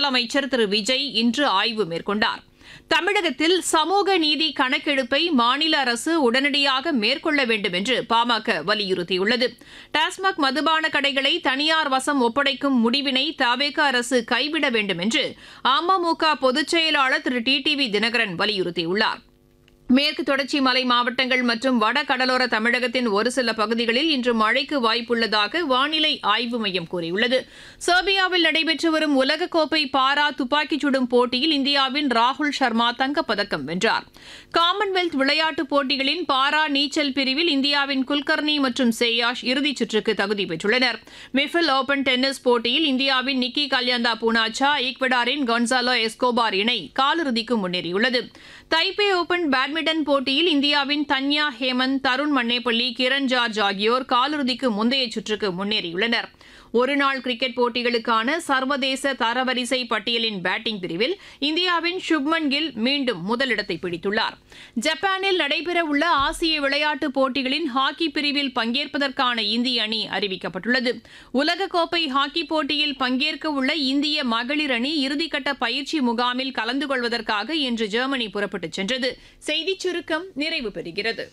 முதலமைச்சர் திரு விஜய் இன்று ஆய்வு மேற்கொண்டார் தமிழகத்தில் சமூக நீதி கணக்கெடுப்பை மாநில அரசு உடனடியாக மேற்கொள்ள வேண்டும் என்று பாமக வலியுறுத்தியுள்ளது டாஸ்மாக் மதுபான கடைகளை தனியார் வசம் ஒப்படைக்கும் முடிவினை தவேக அரசு கைவிட வேண்டும் என்று அமமுக பொதுச் செயலாளர் திரு டிடிவி தினகரன் வலியுறுத்தியுள்ளார் மேற்கு தொடர்ச்சி மலை மாவட்டங்கள் மற்றும் வட கடலோர தமிழகத்தின் ஒரு சில பகுதிகளில் இன்று மழைக்கு வாய்ப்புள்ளதாக வானிலை ஆய்வு மையம் கூறியுள்ளது செர்பியாவில் நடைபெற்று வரும் உலகக்கோப்பை பாரா துப்பாக்கிச் சுடும் போட்டியில் இந்தியாவின் ராகுல் சர்மா தங்கப்பதக்கம் வென்றார் காமன்வெல்த் விளையாட்டுப் போட்டிகளின் பாரா நீச்சல் பிரிவில் இந்தியாவின் குல்கர்னி மற்றும் சேயாஷ் இறுதிச் சுற்றுக்கு தகுதி பெற்றுள்ளனர் மிஃபில் ஓபன் டென்னிஸ் போட்டியில் இந்தியாவின் நிக்கி கல்யாந்தா பூனாச்சா ஈக்வடாரின் கொன்சாலோ எஸ்கோபார் இணை காலிறுதிக்கு முன்னேறியுள்ளது தைப்பே ஓபன் பேட்மிண்டன் போட்டியில் இந்தியாவின் தன்யா ஹேமந்த் தருண் மன்னேப்பள்ளி கிரண் ஜார்ஜ் ஆகியோர் காலிறுதிக்கு முந்தைய சுற்றுக்கு முன்னேறியுள்ளனர் ஒருநாள் கிரிக்கெட் போட்டிகளுக்கான சர்வதேச தரவரிசை பட்டியலின் பேட்டிங் பிரிவில் இந்தியாவின் சுப்மன் கில் மீண்டும் முதலிடத்தை பிடித்துள்ளார் ஜப்பானில் நடைபெறவுள்ள ஆசிய விளையாட்டுப் போட்டிகளின் ஹாக்கி பிரிவில் பங்கேற்பதற்கான இந்திய அணி அறிவிக்கப்பட்டுள்ளது உலகக்கோப்பை ஹாக்கி போட்டியில் பங்கேற்க உள்ள இந்திய மகளிர் அணி இறுதிக்கட்ட பயிற்சி முகாமில் கலந்து கொள்வதற்காக இன்று ஜெர்மனி புறப்பட்டுச் சென்றது செய்திச் சுருக்கம் நிறைவு பெறுகிறது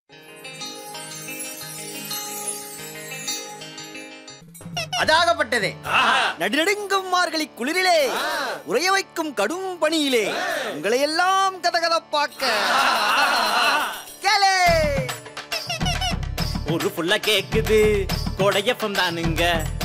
அதாகப்பட்டதே நடுநடுங்கும் மார்கழி குளிரிலே உறைய வைக்கும் கடும் பணியிலே உங்களை எல்லாம் கதகதப்பாக்க கேளே ஒரு புள்ள கேக்குது கொடையப்பம் தானுங்க